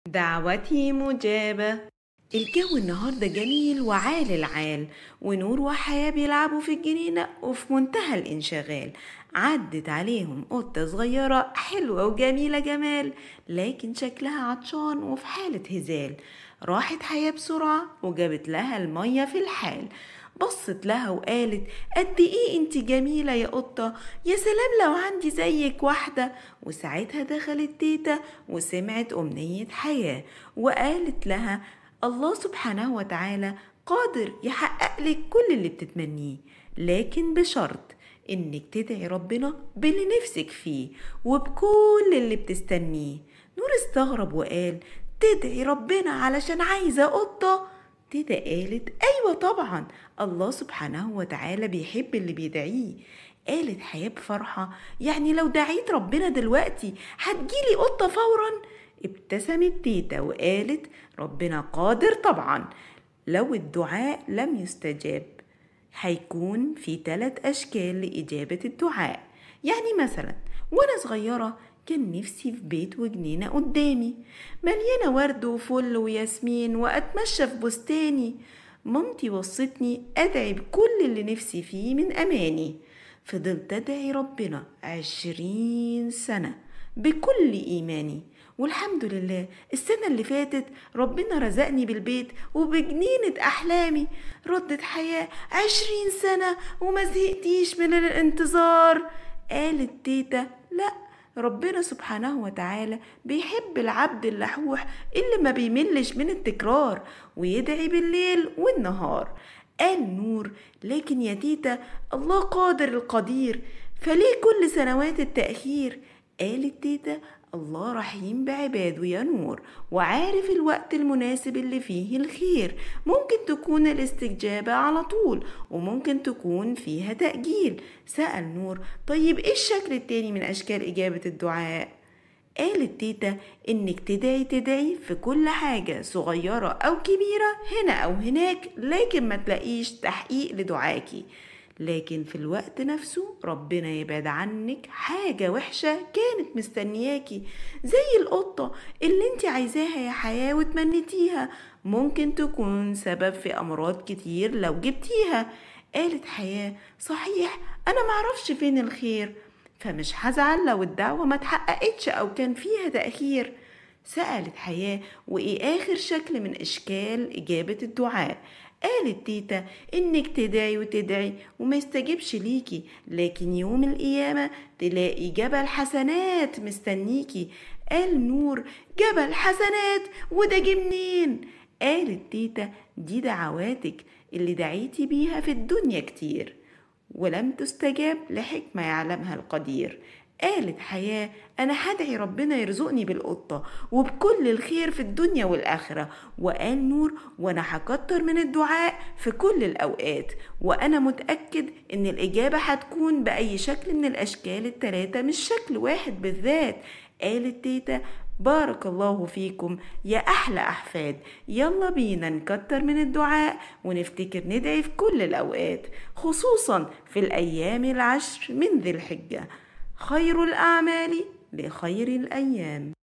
دعوتي مجابة الجو النهاردة جميل وعال العال ونور وحياة بيلعبوا في الجنينة وفي منتهى الانشغال عدت عليهم قطة صغيرة حلوة وجميلة جمال لكن شكلها عطشان وفي حالة هزال راحت حياة بسرعة وجابت لها المية في الحال بصت لها وقالت قد ايه انت جميلة يا قطة يا سلام لو عندي زيك واحدة وساعتها دخلت تيتا وسمعت أمنية حياة وقالت لها الله سبحانه وتعالى قادر يحقق لك كل اللي بتتمنيه لكن بشرط انك تدعي ربنا باللي نفسك فيه وبكل اللي بتستنيه نور استغرب وقال تدعي ربنا علشان عايزة قطة تيتا قالت أيوة طبعا الله سبحانه وتعالى بيحب اللي بيدعيه قالت حياة بفرحة يعني لو دعيت ربنا دلوقتي هتجيلي قطة فورا ابتسمت تيتا وقالت ربنا قادر طبعا لو الدعاء لم يستجاب هيكون في ثلاث أشكال لإجابة الدعاء يعني مثلا وأنا صغيرة كان نفسي في بيت وجنينة قدامي مليانة ورد وفل وياسمين وأتمشى في بستاني مامتي وصتني أدعي بكل اللي نفسي فيه من أماني فضلت أدعي ربنا عشرين سنة بكل إيماني والحمد لله السنة اللي فاتت ربنا رزقني بالبيت وبجنينة أحلامي ردت حياة عشرين سنة وما زهقتيش من الانتظار قالت تيتا لأ ربنا سبحانه وتعالى بيحب العبد اللحوح اللي ما بيملش من التكرار ويدعي بالليل والنهار قال نور لكن يا تيتا الله قادر القدير فليه كل سنوات التأخير قالت تيتا الله رحيم بعباده يا نور وعارف الوقت المناسب اللي فيه الخير ممكن تكون الاستجابة على طول وممكن تكون فيها تأجيل سأل نور طيب ايه الشكل التاني من أشكال إجابة الدعاء؟ قالت تيتا إنك تدعي تدعي في كل حاجة صغيرة أو كبيرة هنا أو هناك لكن ما تلاقيش تحقيق لدعاكي لكن في الوقت نفسه ربنا يبعد عنك حاجة وحشة كانت مستنياكي زي القطة اللي انت عايزاها يا حياة وتمنيتيها ممكن تكون سبب في أمراض كتير لو جبتيها قالت حياة صحيح أنا معرفش فين الخير فمش هزعل لو الدعوة ما تحققتش أو كان فيها تأخير سألت حياة وإيه آخر شكل من أشكال إجابة الدعاء قالت تيتا إنك تدعي وتدعي وما يستجبش ليكي لكن يوم القيامة تلاقي جبل حسنات مستنيكي قال نور جبل حسنات وده جه منين قالت تيتا دي دعواتك اللي دعيتي بيها في الدنيا كتير ولم تستجاب لحكمة يعلمها القدير قالت حياة أنا هدعي ربنا يرزقني بالقطة وبكل الخير في الدنيا والآخرة وقال نور وأنا هكتر من الدعاء في كل الأوقات وأنا متأكد إن الإجابة هتكون بأي شكل من الأشكال التلاتة مش شكل واحد بالذات قالت تيتا بارك الله فيكم يا أحلى أحفاد يلا بينا نكتر من الدعاء ونفتكر ندعي في كل الأوقات خصوصا في الأيام العشر من ذي الحجة خير الأعمال لخير الأيام